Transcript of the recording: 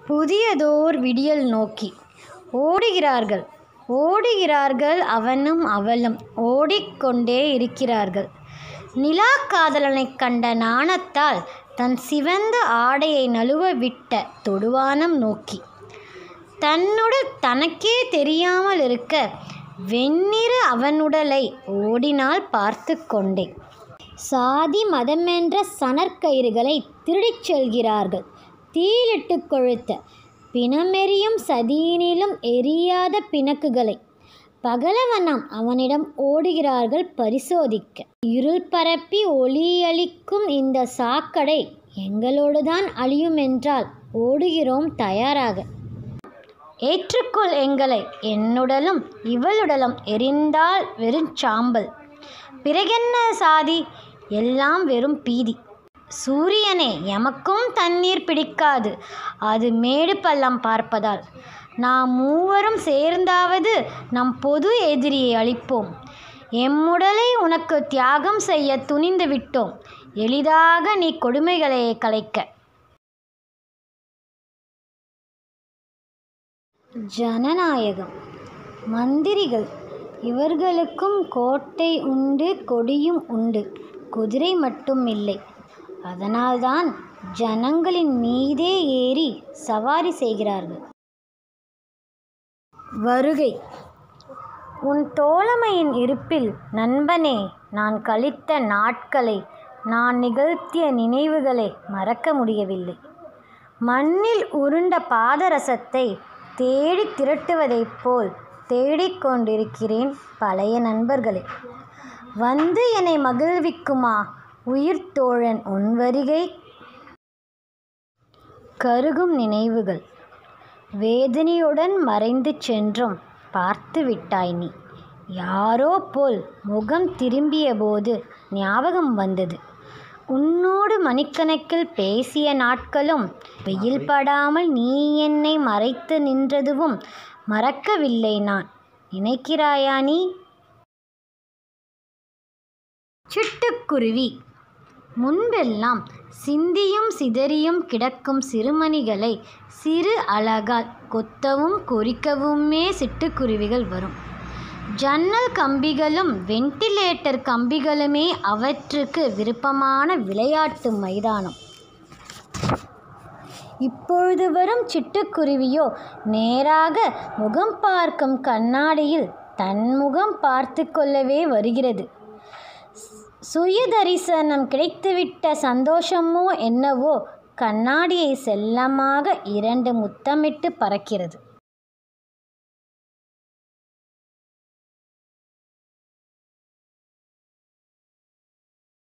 புதியதோர் விடியல் நோக்கி ஓடுகிறார்கள் ஓடுகிறார்கள் அவனும் அவளும் ஓடிக்கொண்டே இருக்கிறார்கள் நிலாக் காதலனைக் கண்ட நாணத்தால் தன் சிவந்த ஆடையை நழுவ விட்ட தொடுவானம் நோக்கி தன்னுடல் தனக்கே தெரியாமல் இருக்க வெண்ணிற அவனுடலை ஓடினால் பார்த்து கொண்டே சாதி மதமென்ற சணற்கயிறுகளை திருடிச் செல்கிறார்கள் தீயிலிட்டு கொழுத்த பிணமெரியும் சதியினிலும் எரியாத பிணக்குகளை பகலவனாம் அவனிடம் ஓடுகிறார்கள் பரிசோதிக்க இருள் பரப்பி ஒளியளிக்கும் இந்த சாக்கடை எங்களோடுதான் அழியுமென்றால் ஓடுகிறோம் தயாராக ஏற்றுக்கொள் எங்களை என்னுடலும் இவளுடலும் எரிந்தால் வெறும் சாம்பல் பிறகென்ன சாதி எல்லாம் வெறும் பீதி சூரியனே எமக்கும் தண்ணீர் பிடிக்காது அது மேடு பள்ளம் பார்ப்பதால் நாம் மூவரும் சேர்ந்தாவது நம் பொது எதிரியை அழிப்போம் எம்முடலை உனக்கு தியாகம் செய்ய துணிந்து விட்டோம் எளிதாக நீ கொடுமைகளை கலைக்க ஜனநாயகம் மந்திரிகள் இவர்களுக்கும் கோட்டை உண்டு கொடியும் உண்டு குதிரை மட்டும் இல்லை அதனால்தான் ஜனங்களின் மீதே ஏறி சவாரி செய்கிறார்கள் வருகை உன் தோழமையின் இருப்பில் நண்பனே நான் கழித்த நாட்களை நான் நிகழ்த்திய நினைவுகளை மறக்க முடியவில்லை மண்ணில் உருண்ட பாதரசத்தை தேடி திரட்டுவதைப் போல் தேடிக்கொண்டிருக்கிறேன் பழைய நண்பர்களே வந்து என்னை மகிழ்விக்குமா உயிர் தோழன் உன் வருகை கருகும் நினைவுகள் வேதனையுடன் மறைந்து சென்றும் பார்த்து விட்டாய் நீ யாரோ போல் முகம் திரும்பிய போது ஞாபகம் வந்தது உன்னோடு மணிக்கணக்கில் பேசிய நாட்களும் வெயில் படாமல் நீ என்னை மறைத்து நின்றதுவும் மறக்கவில்லை நான் நினைக்கிறாயா நீ சிட்டுக்குருவி முன்பெல்லாம் சிந்தியும் சிதறியும் கிடக்கும் சிறுமணிகளை சிறு அழகால் கொத்தவும் கொறிக்கவுமே சிட்டுக்குருவிகள் வரும் ஜன்னல் கம்பிகளும் வெண்டிலேட்டர் கம்பிகளுமே அவற்றுக்கு விருப்பமான விளையாட்டு மைதானம் இப்பொழுது வரும் சிட்டுக்குருவியோ நேராக முகம் பார்க்கும் கண்ணாடியில் தன் முகம் பார்த்து கொள்ளவே வருகிறது சுய தரிசனம் கிடைத்துவிட்ட சந்தோஷமோ என்னவோ கண்ணாடியை செல்லமாக இரண்டு முத்தமிட்டு பறக்கிறது